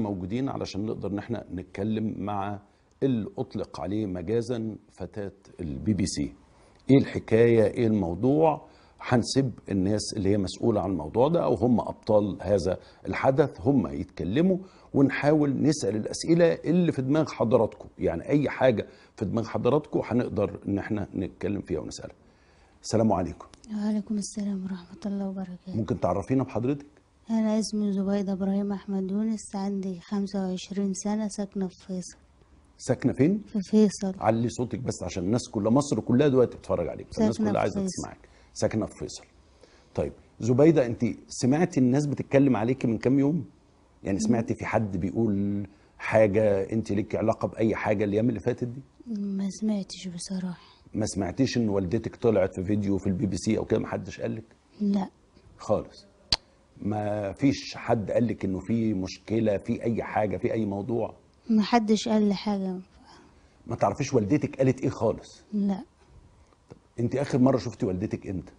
موجودين علشان نقدر ان احنا نتكلم مع اللي اطلق عليه مجازا فتاه البي بي سي ايه الحكايه ايه الموضوع هنسيب الناس اللي هي مسؤوله عن الموضوع ده او هم ابطال هذا الحدث هم يتكلموا ونحاول نسال الاسئله اللي في دماغ حضراتكم يعني اي حاجه في دماغ حضراتكم هنقدر ان احنا نتكلم فيها ونسالها السلام عليكم وعليكم السلام ورحمة الله وبركاته ممكن تعرفينا بحضرتك أنا اسمي زبيدة إبراهيم أحمد يونس عندي خمسة وعشرين سنة ساكنة في فيصل ساكنه فين في فيصل علي صوتك بس عشان الناس كلها مصر كلها دلوقتي بتتفرج عليك فالناس ساكنة كلها في عايزه فيصل. تسمعك ساكنه في فيصل طيب زبيده انت سمعتي الناس بتتكلم عليكي من كام يوم يعني سمعتي في حد بيقول حاجه انت ليكي علاقه باي حاجه الايام اللي فاتت دي ما سمعتش بصراحة ما سمعتيش ان والدتك طلعت في فيديو في البي بي سي او كده ما حدش قال لك لا خالص ما فيش حد قال لك انه في مشكله في اي حاجه في اي موضوع ما حدش قال لي حاجة ما تعرفيش والدتك قالت ايه خالص لا انت اخر مره شفتي والدتك امتى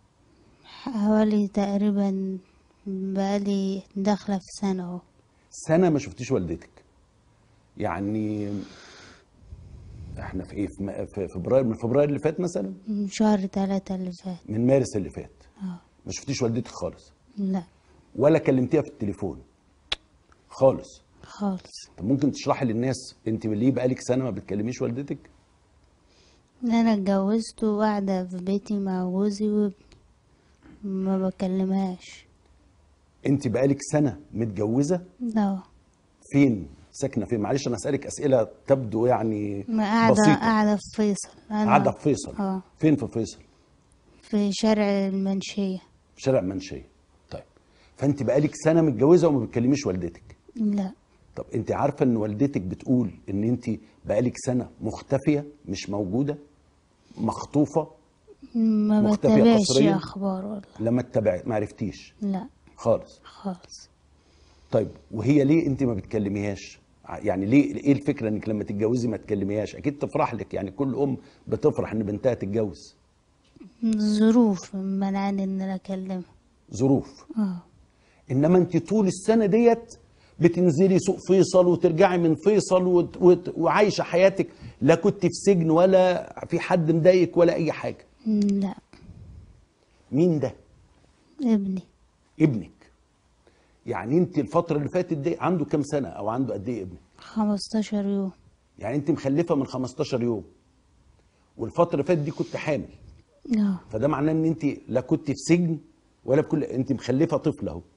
حوالي تقريبا بقالي داخلة في سنة اهو سنه ما شفتيش والدتك يعني احنا في ايه في م- في فبراير من فبراير اللي فات مثلا من شهر تلاتة اللي فات من مارس اللي فات اه ما شفتيش والدتك خالص لا ولا كلمتيها في التليفون خالص خالص طب ممكن تشرحي للناس انت ليه بقالك سنه ما بتكلميش والدتك انا اتجوزت وقاعدة في بيتي مع جوزي وابني ما بكلمهاش انت بقالك سنه متجوزه لا فين ساكنه فين معلش انا اسالك اسئله تبدو يعني ما قاعدة بسيطه قاعدة في فيصل أنا قاعده في فيصل اه فين في فيصل في شارع المنشية في شارع منشيه طيب فانت بقالك سنه متجوزه وما بتكلميش والدتك لا طب انت عارفه ان والدتك بتقول ان انت بقالك سنه مختفيه مش موجوده مخطوفه ما مختفية بتابعش قسرياً؟ اخبار والله لما اتبع ما عرفتيش لا خالص خالص طيب وهي ليه انت ما بتكلميهاش ع- يعني ليه ايه الفكره انك لما تتجوزي ما تكلميهاش اكيد تفرح لك يعني كل ام بتفرح ان بنتها تتجوز ظروف منعني ان انا اكلمها ظروف اه انما انت طول السنه ديت بتنزلي سوق فيصل وترجعي من فيصل وت... وت... وعايشه حياتك لا كنت في سجن ولا في حد مضايقك ولا اي حاجه لا مين ده ابني ابنك يعني انت الفتره اللي فاتت دي عنده كام سنه او عنده قد ايه ابنك خمستاشر يوم يعني انت مخلفه من 15 يوم والفتره اللي فاتت دي كنت حامل اه فده معناه ان انت لا كنت في سجن ولا بكل انت مخلفه طفل اهو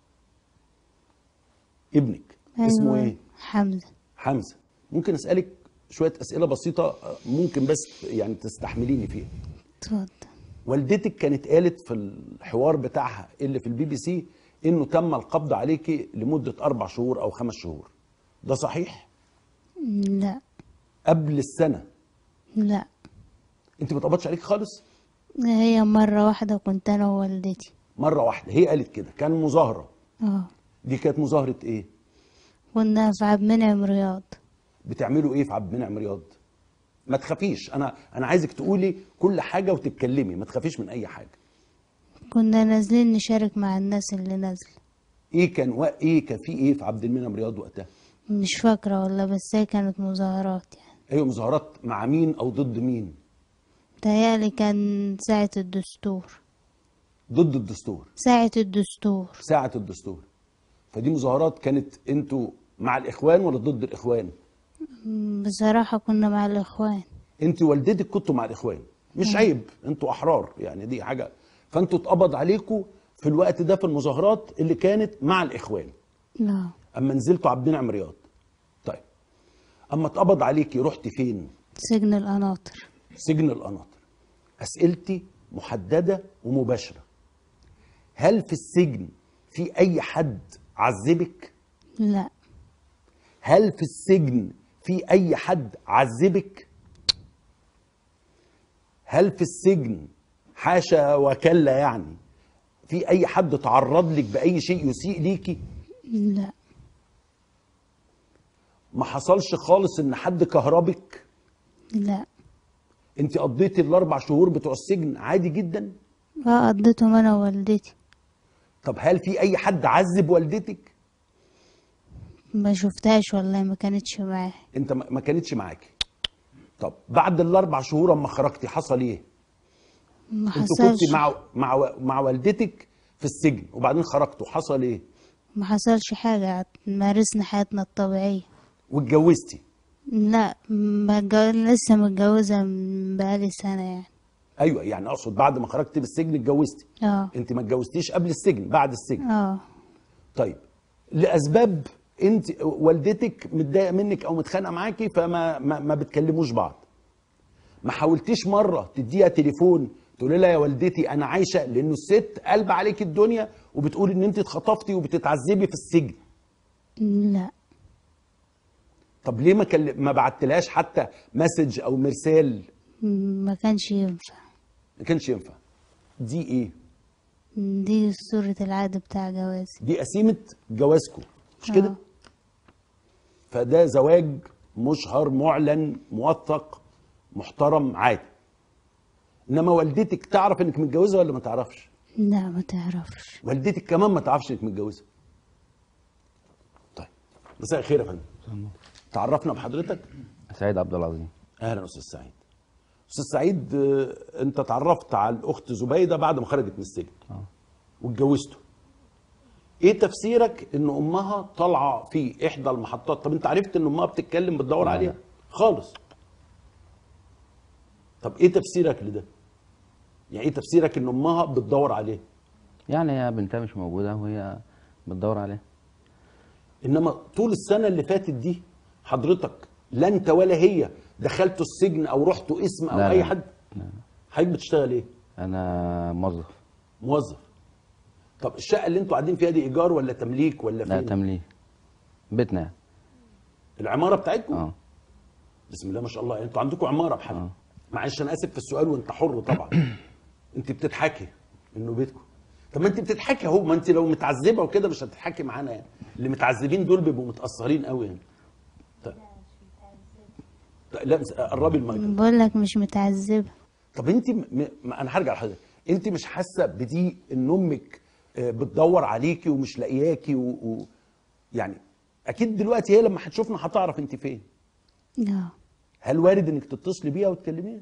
ابنك اسمه ايه حمزة حمزه ممكن اسالك شويه اسئله بسيطه ممكن بس يعني تستحمليني فيها اتفضل والدتك كانت قالت في الحوار بتاعها اللي في البي بي سي انه تم القبض عليكي لمده اربع شهور او خمس شهور ده صحيح لا قبل السنه لا انت ما اتقبضش عليك خالص هي مرة واحدة كنت انا ووالدتي مره واحده هي قالت كده كان مظاهره اه دي كانت مظاهره ايه كنا في عبد المنعم رياض بتعملوا ايه في عبد المنعم رياض ما تخافيش انا انا عايزك تقولي كل حاجه وتتكلمي ما تخافيش من اي حاجه كنا نازلين نشارك مع الناس اللي نازلة ايه كان و... ايه كان في ايه في عبد المنعم رياض وقتها مش فاكرة والله بس هي كانت مظاهرات يعني ايوه مظاهرات مع مين او ضد مين تهيألي كان ساعة الدستور ضد الدستور ساعة الدستور ساعه الدستور فدي مظاهرات كانت انتوا مع الاخوان ولا ضد الاخوان بصراحة كنا مع الإخوان انت والدتك كنتوا مع الاخوان مش عيب انتوا احرار يعني دي حاجه فانتوا اتقبض عليكم في الوقت ده في المظاهرات اللي كانت مع الاخوان لا اما نزلتوا عبد المنعم رياض طيب اما اتقبض عليكي رحت فين سجن القناطر سجن القناطر اسئلتي محدده ومباشره هل في السجن في اي حد عذبك لا هل في السجن في اي حد عذبك هل في السجن حاشا وكلا يعني في اي حد تعرض لك باي شيء يسيء ليكي لا ما حصلش خالص ان حد كهربك لا انت قضيتي الاربع شهور بتوع السجن عادي جدا اه قضيتهم انا ووالدتي طب هل في اي حد عذب والدتك ما شفتهاش والله ما كانتش معايا انت ما ما كانتش معاكي طب بعد الاربع شهور اما خرجتي حصل ايه ما انت كنت حصلش مع مع مع والدتك في السجن وبعدين خرجتوا حصل ايه ما حصلش حاجة مارسنا حياتنا الطبيعية واتجوزتي لا ما جو... لسه متجوزة من بقالي سنة يعني ايوه يعني اقصد بعد ما خرجتي من السجن اتجوزتي اه انت ما اتجوزتيش قبل السجن بعد السجن اه طيب لاسباب انت والدتك متضايقه منك او متخانقه معاكي فما ما, ما بتكلموش بعض ما حاولتيش مره تديها تليفون تقول لها يا والدتي انا عايشه لانه الست قلب عليك الدنيا وبتقول ان انت اتخطفتي وبتتعذبي في السجن لا طب ليه ما كل... ما بعتلهاش حتى مسج او مرسال ما كانش ينفع ما كانش ينفع دي ايه دي صورة العقد بتاع جوازي دي قسيمه جوازكم مش كده آه. فده زواج مشهر معلن موثق محترم عادي انما والدتك تعرف انك متجوزه ولا ما تعرفش لا ما تعرفش والدتك كمان ما تعرفش انك متجوزه طيب مساء الخير يا فندم تعرفنا بحضرتك سعيد عبد العظيم اهلا استاذ سعيد استاذ سعيد آه، انت تعرفت على الاخت زبيده بعد ما خرجت من السجن اه واتجوزته ايه تفسيرك ان امها طالعه في احدى المحطات طب انت عرفت ان امها بتتكلم بتدور لا، عليها لا. خالص طب ايه تفسيرك لده يعني ايه تفسيرك ان امها بتدور عليه يعني هي بنتها مش موجوده وهي بتدور عليه انما طول السنه اللي فاتت دي حضرتك لا انت ولا هي دخلتوا السجن او رحتوا اسم او لا، اي لا. حد لا. حضرتك بتشتغل ايه انا موظف موظف طب الشقه اللي انتوا قاعدين فيها دي ايجار ولا تمليك ولا لا فين تمليك بيتنا يعني. العماره بتاعتكم اه بسم الله ما شاء الله انتوا عندكم عماره بحالها آه. معلش انا اسف في السؤال وانت حر طبعا انت بتضحكي انه بيتكم طب ما انت بتضحكي اهو ما انت لو متعذبه وكده مش هتضحكي معانا يعني اللي متعذبين دول بيبقوا متاثرين قوي يعني طيب طيب، لا مس- قربي المايك بقول لك مش متعذبة طب انت م... م... انا هرجع لحضرتك انت مش حاسه بدي ان امك آه، بتدور عليكي ومش لاقياكي و... و... يعني اكيد دلوقتي هي لما هتشوفنا هتعرف انت فين اه هل وارد انك تتصلي بيها وتكلميها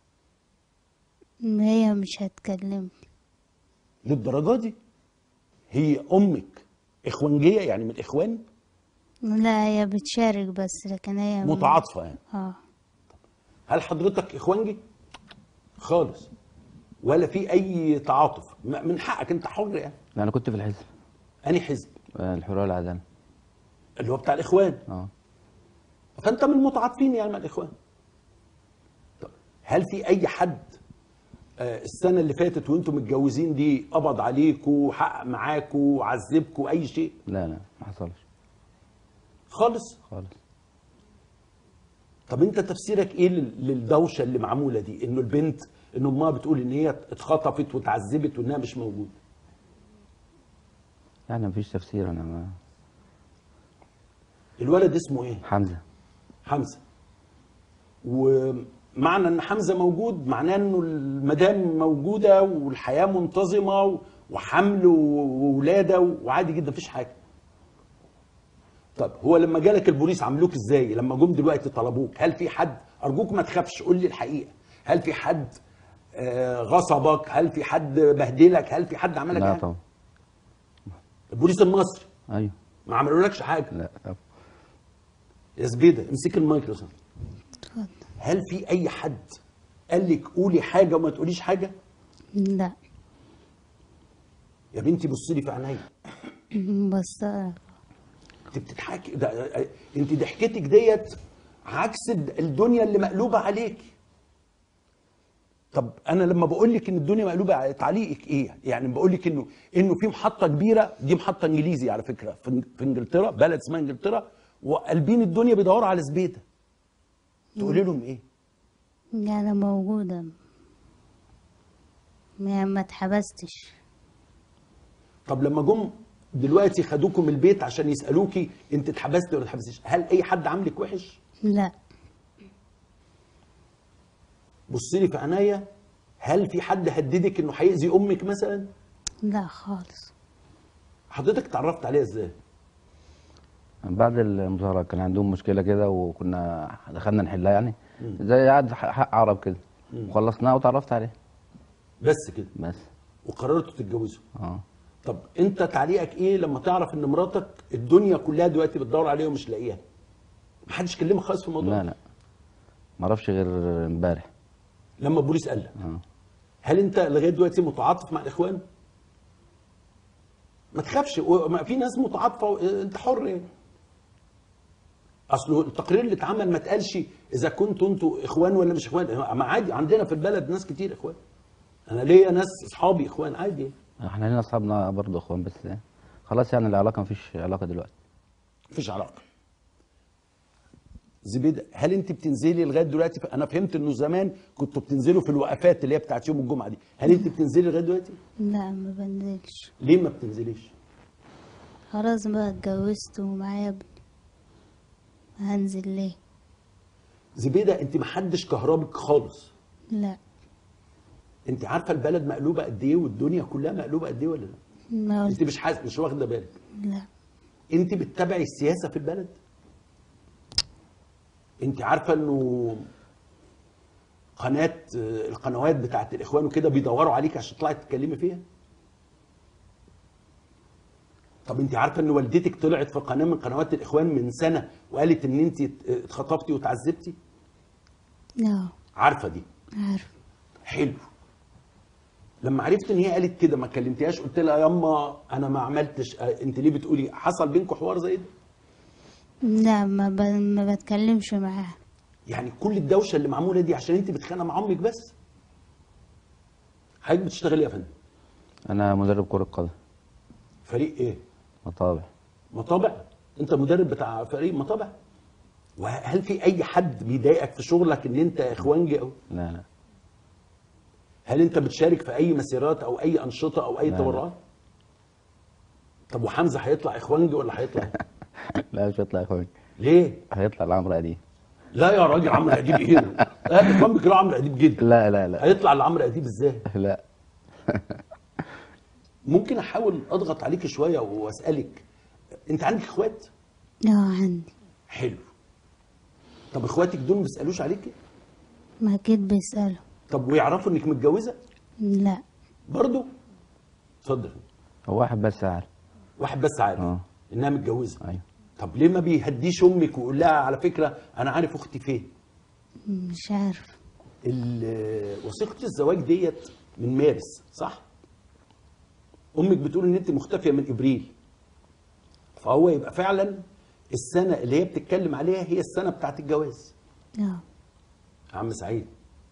هي مش هتكلم للدرجه دي هي امك اخوانجيه يعني من الاخوان لا هي بتشارك بس لكن هي متعاطفه يعني اه هل حضرتك اخوانجي خالص ولا في اي تعاطف م- من حقك انت حر يعني لا انا كنت في الحزب اني حزب آه، الحريه والعداله اللي هو بتاع الاخوان اه فانت من المتعاطفين يعني مع الاخوان طب هل في اي حد آه، السنه اللي فاتت وانتم متجوزين دي قبض عليكوا حقق معاكوا عذبكوا اي شيء لا لا ما حصلش خالص خالص طب انت تفسيرك ايه لل- للدوشه اللي معموله دي انه البنت ان امها بتقول ان هي اتخطفت واتعذبت وانها مش موجوده يعني مفيش تفسير انا ما الولد اسمه ايه حمزه حمزه ومعنى ان حمزه موجود معناه انه المدام موجوده والحياه منتظمه و- وحمل وولاده وعادي جدا مفيش حاجه طب هو لما جالك البوليس عملوك ازاي لما جم دلوقتي طلبوك هل في حد ارجوك ما تخافش قول لي الحقيقه هل في حد آه، غصبك هل في حد بهدلك هل في حد عملك لا حاجه طبعا البوليس المصري ايوه ما عملولكش حاجه لا طبعا يا زبيده امسك المايك لو سمحت اتفضل هل في اي حد قال لك قولي حاجه وما تقوليش حاجه لا يا بنتي بصي لي في عينيا بس انت بتضحكي ده انت ضحكتك ديت عكس الد- الدنيا اللي مقلوبه عليك طب انا لما بقول لك ان الدنيا مقلوبه على تعليقك ايه يعني بقول لك انه انه في محطه كبيره دي محطه انجليزي على فكره في إنج- في انجلترا بلد اسمها انجلترا وقلبين الدنيا بيدوروا على زبيده تقولي لهم ايه انا موجودة ما ما اتحبستش طب لما جم دلوقتي خدوكم البيت عشان يسالوكي انت اتحبستي ولا ما اتحبستيش هل اي حد عاملك وحش لا بصي لي في عينيا هل في حد هددك انه هيأذي امك مثلا لا خالص حضرتك اتعرفت عليها ازاي بعد المظاهرة كان عندهم مشكلة كده وكنا دخلنا نحلها يعني زي قعد حق حق عرب كده وخلصناها وتعرفت عليه بس كده بس وقررتوا تتجوزوا اه طب انت تعليقك ايه لما تعرف ان مراتك الدنيا كلها دلوقتي بتدور عليها ومش لاقيها محدش كلمك خالص في الموضوع لا لا معرفش غير امبارح لما البوليس قال لك اه هل انت لغايه دلوقتي متعاطف مع الاخوان ما تخافش و- ما في ناس متعاطفه و- انت حر يعني اصله التقرير اللي اتعمل ما اتقالش اذا كنتوا انتوا اخوان ولا مش اخوان ما عادي عندنا في البلد ناس كتير اخوان انا ليا ناس اصحابي اخوان عادي يعني. احنا لنا اصحابنا برضه اخوان بس خلاص يعني العلاقة مفيش علاقة دلوقتي مفيش علاقه زبيدة هل انت بتنزلي لغايه دلوقتي ف- انا فهمت انه زمان كنتوا بتنزلوا في الوقفات اللي هي بتاعت يوم الجمعه دي هل انت بتنزلي لغايه دلوقتي لا ما بنزلش ليه ما بتنزليش خلاص بقى اتجوزت ومعايا ابني هنزل ليه زبيدة انت محدش كهربك خالص لا انت عارفه البلد مقلوبه قد ايه والدنيا كلها مقلوبه قد ايه ولا لا ما قلت انت مش حاسس مش واخده بالك لا انت بتتابعي السياسه في البلد انت عارفه انه قناه آه، القنوات بتاعت الاخوان وكده بيدوروا عليك عشان تطلعي تتكلمي فيها طب انت عارفه ان والدتك طلعت في قناه من قنوات الاخوان من سنه وقالت ان انت اتخطفتي وتعذبتي لا عارفه دي عارف حلو لما عرفت ان هي قالت كده ما كلمتيهاش قلت لها ياما انا ما عملتش اه، انت ليه بتقولي حصل بينكم حوار زي ده لا ما, ب... ما بتكلمش معاها يعني كل الدوشه اللي معموله دي عشان انت بتخانق مع امك بس حضرتك بتشتغلي يا فندم انا مدرب كرة قدم فريق ايه مطابع مطابع انت مدرب بتاع فريق مطابع وهل في اي حد بيضايقك في شغلك ان انت اخوانجي او لا لا هل انت بتشارك في اي مسيرات او اي انشطه او اي لا. تبرعات طب وحمزه هيطلع اخوانجي ولا هيطلع لا مش هيطلع يا اخوي ليه هيطلع العمرو اديب لا يا راجل عمرو اديب ايه ده؟ لا الاخوان بيكرهوا عمرو اديب جدا لا لا لا هيطلع لعمرو اديب ازاي لا ممكن احاول اضغط عليك شويه واسالك انت عندك اخوات اه عندي حلو طب اخواتك دول ما بيسالوش عليكي ما اكيد بيسألوا طب ويعرفوا انك متجوزه لا برضو اتفضل هو واحد بس عارف واحد بس عارف اه. انها متجوزه ايوه طب ليه ما بيهديش امك ويقول لها على فكره انا عارف اختي فين مش عارف ال- وثيقه الزواج ديت من مارس صح امك بتقول ان انت مختفيه من ابريل فهو يبقى فعلا السنه اللي هي بتتكلم عليها هي السنه بتاعت الجواز اه يا عم سعيد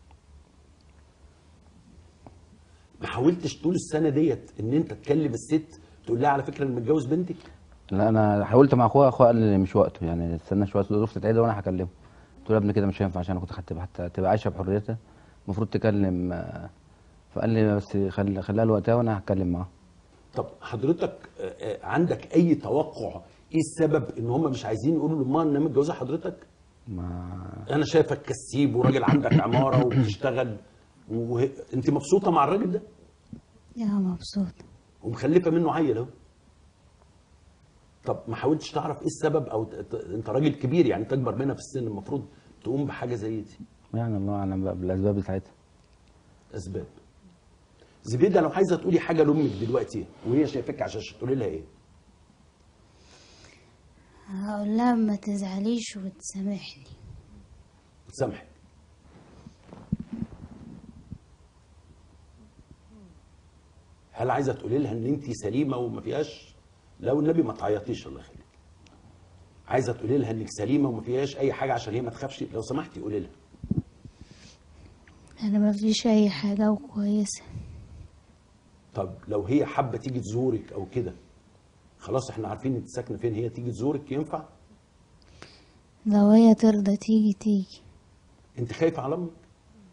ما حاولتش طول السنه ديت ان انت تكلم الست تقول لها على فكره انا متجوز بنتك لا انا حاولت مع اخويا اخويا قال لي مش وقته يعني استنى شويه ظروف تتعدل وانا هكلمه قلت له يا ابني كده مش هينفع عشان انا كنت خدت حتى تبقى عايشه بحريتها المفروض تكلم آه، فقال لي بس خلي خليها لوقتها وانا هتكلم معاه طب حضرتك آه، آه، عندك اي توقع ايه السبب ان هم مش عايزين يقولوا لامها ان انا متجوزه حضرتك ما انا شايفك كسيب وراجل عندك عماره وبتشتغل وانت مبسوطه مع الراجل ده اه مبسوط ومخلفه منه عيل اهو طب ما حاولتش تعرف ايه السبب او ت- ت- انت راجل كبير يعني انت اكبر منها في السن المفروض تقوم بحاجه زي دي يعني الله اعلم بقى بالاسباب بتاعتها اسباب زبيده لو عايزه تقولي حاجه لامك دلوقتي وهي شايفاك على الشاشه تقولي لها ايه هقول لها ما تزعليش وتسامحني تسامحك هل عايزه تقولي لها ان انت سليمه وما فيهاش لو النبي ما تعيطيش الله يخليك عايزه تقولي لها انك سليمه وما فيهاش اي حاجه عشان هي ما تخافش لو سمحتي قولي لها انا ما فيش اي حاجة وكويسة طب لو هي حابه تيجي تزورك او كده خلاص احنا عارفين انت ساكنه فين هي تيجي تزورك ينفع لو هي ترضى تيجي تيجي انت خايفه على امك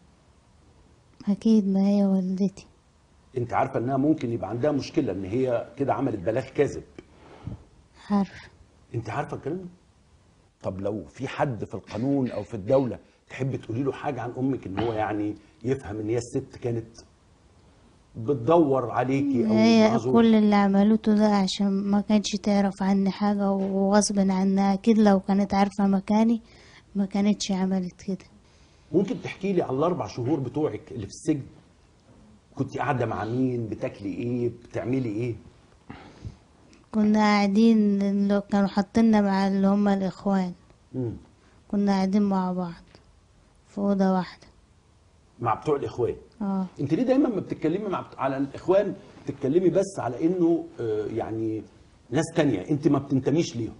اكيد ما هي والدتي انت عارفه انها ممكن يبقى عندها مشكله ان هي كده عملت بلاغ كاذب عارفة انت عارفه الكلام ده طب لو في حد في القانون او في الدوله تحب تقولي له حاجه عن امك ان هو يعني يفهم ان هي الست كانت بتدور عليكي او هي معذور؟ كل اللي عملته ده عشان ما كانتش تعرف عني حاجة وغصب عنها أكيد لو كانت عارفة مكاني ما كانتش عملت كده ممكن تحكي لي على الاربع شهور بتوعك اللي في السجن كنت قاعده مع مين بتاكلي ايه بتعملي ايه كنا قاعدين اللي كانوا حاطيننا مع اللي هما الإخوان مم. كنا قاعدين مع بعض في أوضة واحدة مع بتوع الاخوان اه انت ليه دايما ما بتتكلمي مع على الاخوان تتكلمي بس على انه آه، يعني ناس تانية انت ما بتنتميش ليهم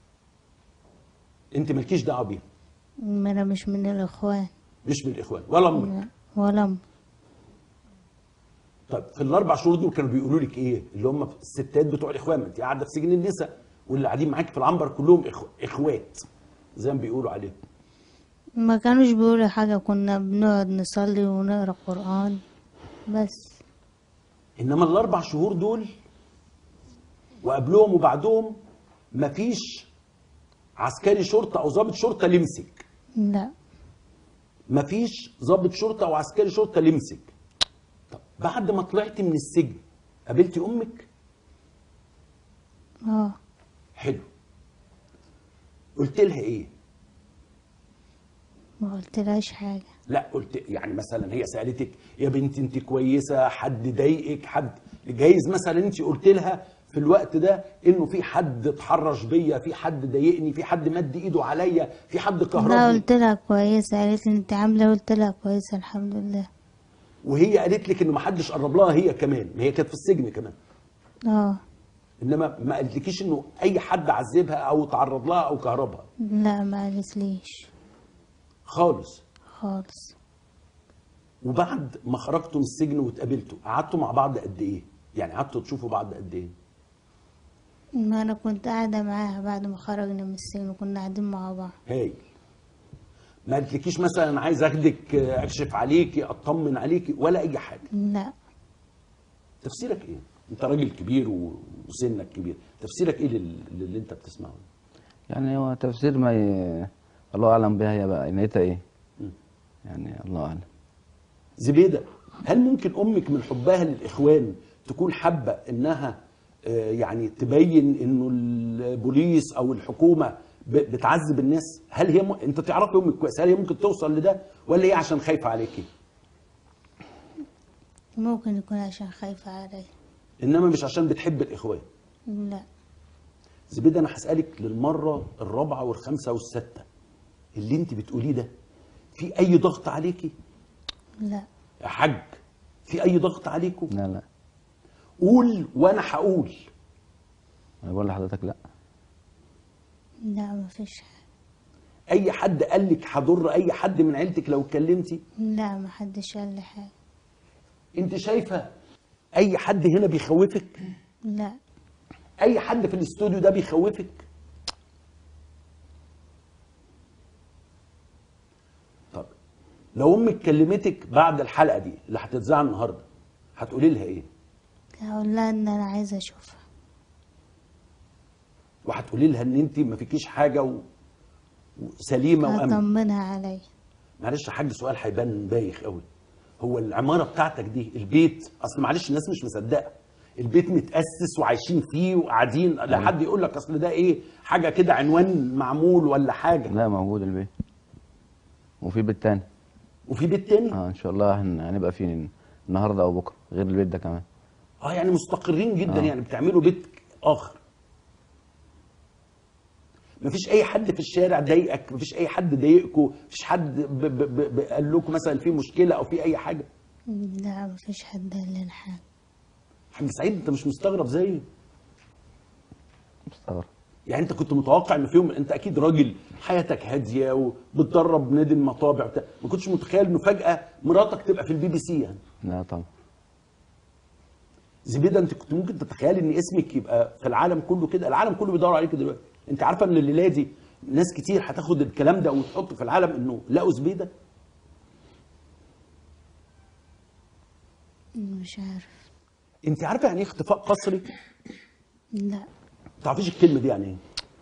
انت مالكيش دعوه بيهم ما أنا مش من الإخوان مش من الاخوان ولا امك لا، ولا أم طيب في الاربع شهور دول كانوا بيقولوا لك ايه اللي هم الستات بتوع الاخوان ما انت قاعده في سجن النساء واللي قاعدين معاك في العنبر كلهم إخو... اخوات زي ما بيقولوا عليهم ما كانوش بيقولوا حاجة كنا بنقعد نصلي ونقرا قرآن بس انما الاربع شهور دول وقبلهم وبعدهم مفيش عسكري شرطه او ضابط شرطه لمسك لا مفيش ضابط شرطه او عسكري شرطه لمسك طب بعد ما طلعتي من السجن قابلتي امك اه حلو قلت لها ايه ما قلتلهاش حاجة لا قلت يعني مثلا هي سالتك يا بنتي انت كويسه حد ضايقك حد جايز مثلا انت قلت لها في الوقت ده انه في حد اتحرش بيا في حد ضايقني في حد مد ايده عليا في حد لا كهربني قلت لها كويسة قالت لي انت عاملة قلت لها كويسة الحمد لله وهي قالت لك انه ما حدش قرب لها هي كمان ما هي كانت في السجن كمان اه انما ما قالتلكيش انه اي حد عذبها او تعرض لها او كهربها لا ما قالتليش خالص خالص وبعد ما خرجتوا من السجن واتقابلتوا قعدتوا مع بعض قد ايه يعني قعدتوا تشوفوا بعض قد ايه ما انا كنت قاعدة معاها بعد ما خرجنا من السجن وكنا قاعدين مع بعض هايل ما قالتلكيش مثلا انا عايز اخدك آه، اكشف عليكي اطمن عليكي ولا اي حاجه لا تفسيرك ايه انت راجل كبير و- وسنك كبير تفسيرك ايه لل- للي انت بتسمعه يعني هو تفسير ما ي... الله اعلم بها هي بقى نيتها ايه مم. يعني الله اعلم زبيده هل ممكن امك من حبها للاخوان تكون حابه انها آه، يعني تبين انه البوليس او الحكومه ب- بتعذب الناس هل هي م... انت تعرفي امك كويس هل هي ممكن توصل لده ولا هي عشان خايفه عليكي ممكن يكون عشان خايفة علي انما مش عشان بتحب الاخوان لا زبيده انا هسالك للمره الرابعه والخامسه والسادسه اللي انت بتقوليه ده في اي ضغط عليكي لا يا حاج في اي ضغط عليكم لا لا قول وانا هقول انا بقول لحضرتك لا لا ما فيش حاجة اي حد قال لك هضر اي حد من عيلتك لو اتكلمتي لا ما حدش قال لي حاجة انت شايفه اي حد هنا بيخوفك لا اي حد في الاستوديو ده بيخوفك طب لو امك كلمتك بعد الحلقه دي اللي هتتذاع النهارده هتقولي لها ايه هقول لها ان انا عايزة اشوفها وهتقولي لها ان انت ما فيكيش حاجه و... وسليمه وامن هطمنها عليا معلش يا حاج سؤال هيبان بايخ قوي هو العماره بتاعتك دي البيت اصل معلش الناس مش مصدقه البيت متاسس وعايشين فيه وقاعدين لا حد يقول لك اصل ده ايه حاجه كده عنوان معمول ولا حاجه لا موجود البيت وفي بيت تاني وفي بيت تاني اه ان شاء الله هن- هنبقى فيه النهارده او بكره غير البيت ده كمان اه يعني مستقرين جدا آه. يعني بتعملوا بيت اخر مفيش اي حد في الشارع ضايقك مفيش اي حد ضايقكم مفيش حد ب- ب- ب- ب- قال لكم مثلا في مشكله او في اي حاجه لا ما فيش حد قال لي حاجة حاج سعيد انت مش مستغرب زيي مستغرب يعني انت كنت متوقع ان في يوم انت اكيد راجل حياتك هاديه وبتدرب نادي المطابع وبتاع ما كنتش متخيل انه فجاه مراتك تبقى في البي بي سي يعني لا طبعا زبيده انت كنت ممكن تتخيل ان اسمك يبقى في العالم كله كده العالم كله بيدور عليك دلوقتي انت عارفه ان الليله دي ناس كتير هتاخد الكلام ده وتحطه في العالم انه لقوا زبيده مش عارف انت عارفه يعني ايه اختفاء قسري لا ما تعرفيش الكلمه دي يعني ايه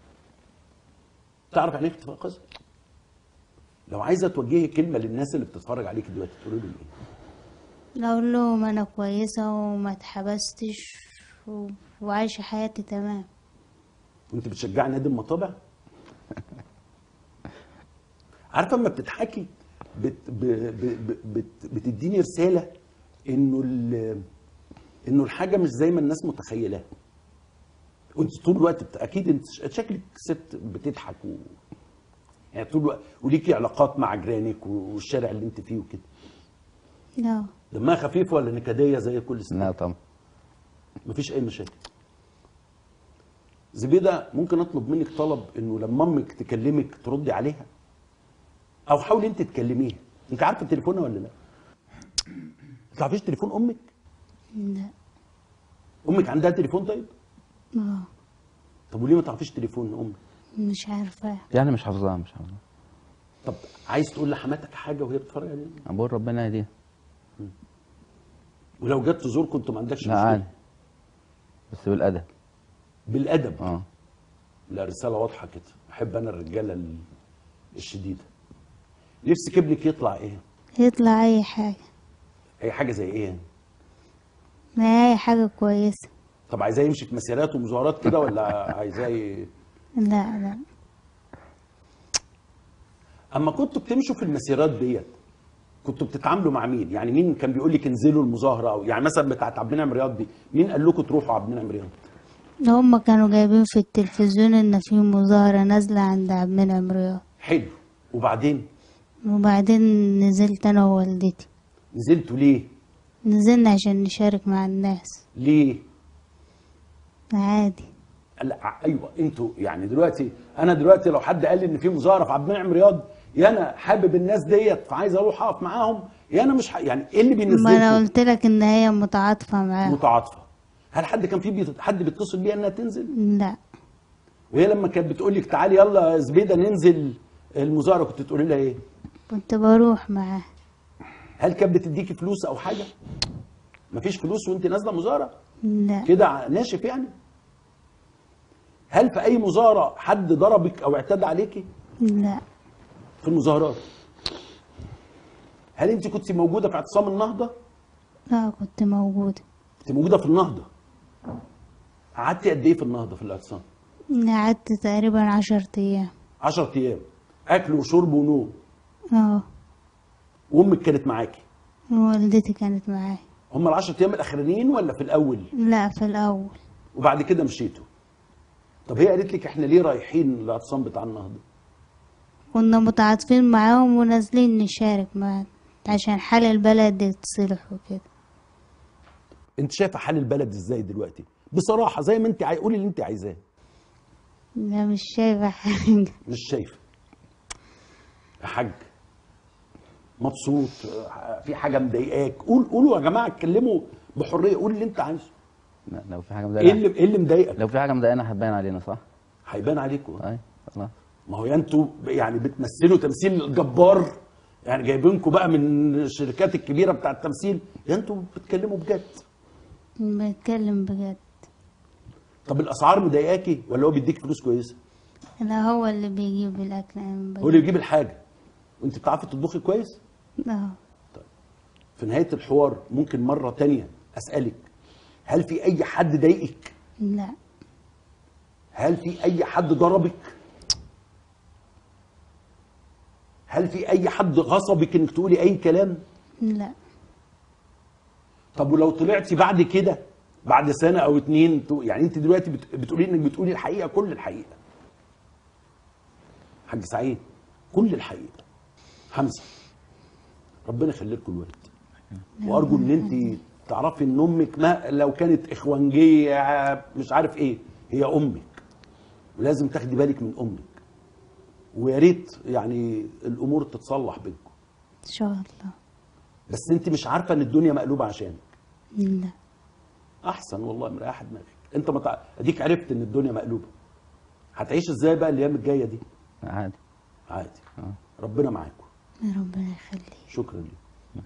تعرف يعني ايه اختفاء قسري لو عايزه توجهي كلمه للناس اللي بتتفرج عليك دلوقتي تقولي لهم ايه اقول لهم انا كويسه وما اتحبستش و- وعايشه حياتي تمام وانت بتشجعي نادي المطابع عارفه اما بتضحكي بت ب ب ب بت بتديني رساله انه ال- انه الحاجه مش زي ما الناس متخيلاها وانت طول الوقت بت... اكيد انت ش- شكلك ست بتضحك و... يعني طول الوقت وليكي علاقات مع جيرانك والشارع اللي انت فيه وكده لا دمها خفيف ولا نكديه زي كل سنه لا طبعا مفيش اي مشاكل زبيدة ممكن اطلب منك طلب انه لما امك تكلمك تردي عليها او حاولي انت تكلميها انت عارفه تليفونها ولا لا ما تعرفيش تليفون امك لا امك عندها تليفون طيب اه طب وليه ما تعرفيش تليفون امك مش عارفه يعني مش حافظها مش حافظها طب عايز تقول لحماتك حاجه وهي بتتفرج علينا أنا بقول ربنا يهديها ولو جت تزوركم انتوا ما عندكش لا مشكله عادي بس بالادب بالادب اه لا رساله واضحه كده احب انا الرجاله ال- الشديده نفسك ابنك يطلع ايه يطلع اي حاجه اي حاجه زي ايه ما اي حاجه كويسه طب عايزاه يمشي في مسيرات ومظاهرات كده ولا عايزاه ي- لا لا اما كنتوا بتمشوا في المسيرات ديت كنتوا بتتعاملوا مع مين؟ يعني مين كان بيقول لك انزلوا المظاهره او يعني مثلا بتاعت عبد المنعم رياض دي مين قال لكم تروحوا عبد المنعم رياض؟ هم كانوا جايبين في التلفزيون ان في مظاهره نازله عند عبد المنعم رياض حلو وبعدين وبعدين نزلت انا ووالدتي نزلتوا ليه؟ نزلنا عشان نشارك مع الناس ليه؟ عادي لا ايوه انتوا يعني دلوقتي انا دلوقتي لو حد قال لي ان في مظاهره في عبد المنعم رياض يا انا حابب الناس ديت فعايز اروح اقف معاهم يا انا مش ح... يعني ايه اللي ما انا بينزلكم قلت لك ان هي متعاطفه معاه متعاطفه؟ هل حد كان في بيت... حد بيتصل بيها انها تنزل؟ لا وهي لما كانت بتقول لك تعالي يلا يا زبيده ننزل المظاهره كنت تقولي لها ايه؟ كنت بروح معاه هل كانت بتديكي فلوس او حاجه؟ مفيش فلوس وانت نازله مظاهره؟ لا كده ع- ناشف يعني؟ هل في اي مظاهره حد ضربك او اعتدى عليكي لا في المظاهرات؟ هل انت كنت موجوده في اعتصام النهضه؟ لا كنت موجودة كنت موجوده في النهضه. قعدتي قد ايه في النهضه في الاعتصام؟ قعدت تقريبا عشر ايام 10 ايام اكل وشرب ونوم اه وامك كانت معاكي. والدتي كانت معايا هم ال 10 ايام الاخرانيين ولا في الاول؟ لا في الاول وبعد كده مشيتوا. طب هي قالت لك احنا ليه رايحين الاعتصام بتاع النهضه؟ كنا متعاطفين معاهم ونازلين نشارك معاهم عشان حال البلد يتصلح وكده انت شايفه حال البلد ازاي دلوقتي بصراحه زي ما انت عاي... قولي اللي انت عايزاه لا مش شايفة حاجة مش شايفه يا حاج مبسوط آه، في حاجه مضايقاك قول قولوا يا جماعه اتكلموا بحريه قول اللي انت عايزه لا لو في حاجه ايه مضايقانا اللي ايه اللي مضايقك لو في حاجه مضايقانا هتبان علينا صح؟ هيبان عليكم اي خلاص ما هو يا انتوا يعني بتمثلوا تمثيل جبار يعني جايبينكم بقى من الشركات الكبيره بتاع التمثيل يا انتوا بتتكلموا بجد بتكلم بجد طب الاسعار مضايقاكي ولا هو بيديك فلوس كويسه لا هو اللي بيجيب الاكل أنا هو اللي بيجيب الحاجه وانت بتعرفي تطبخي كويس اه في نهاية الحوار ممكن مرة تانية أسألك هل في أي حد ضايقك؟ لا هل في أي حد ضربك؟ هل في أي حد غصبك إنك تقولي أي كلام؟ لا طب ولو طلعتي بعد كده بعد سنة أو اتنين تو- يعني أنت دلوقتي بت- بتقولي إنك بتقولي الحقيقة كل الحقيقة. حاج سعيد كل الحقيقة. حمزة ربنا يخلي لكم الولد. وارجو ان انت تعرفي ان امك ما لو كانت اخوانجيه مش عارف ايه هي امك ولازم تاخدي بالك من امك ويا ريت يعني الامور تتصلح بينكم ان شاء الله بس انت مش عارفه ان الدنيا مقلوبه عشانك لا احسن والله مريحه دماغك انت ما تع... اديك عرفت ان الدنيا مقلوبه هتعيش ازاي بقى الايام الجايه دي عادي عادي اه ربنا معاكم ربنا يخليك شكرا لك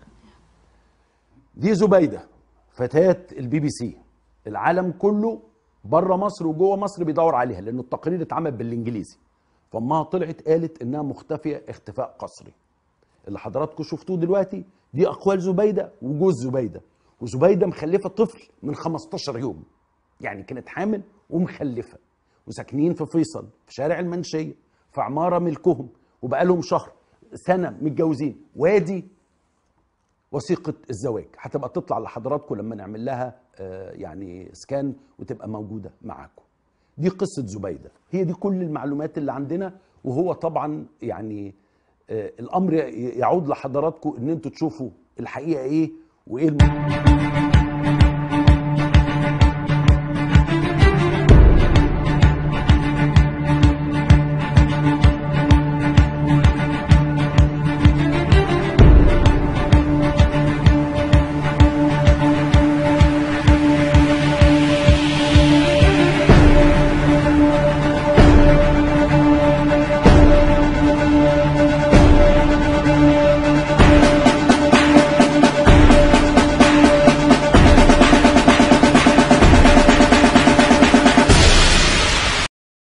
دي زبيده فتاه البي بي سي العالم كله بره مصر وجوه مصر بيدور عليها لان التقرير اتعمل بالانجليزي فامها طلعت قالت انها مختفيه اختفاء قسري اللي حضراتكم شفتوه دلوقتي دي اقوال زبيده وجوز زبيده وزبيده مخلفه طفل من 15 يوم يعني كانت حامل ومخلفه وساكنين في فيصل في شارع المنشيه في عماره ملكهم وبقالهم شهر سنه متجوزين وادي وثيقه الزواج هتبقى تطلع لحضراتكم لما نعمل لها آه، يعني سكان وتبقى موجوده معاكم دي قصه زبيده هي دي كل المعلومات اللي عندنا وهو طبعا يعني آه، الامر يعود لحضراتكم ان انتوا تشوفوا الحقيقه ايه وايه الم...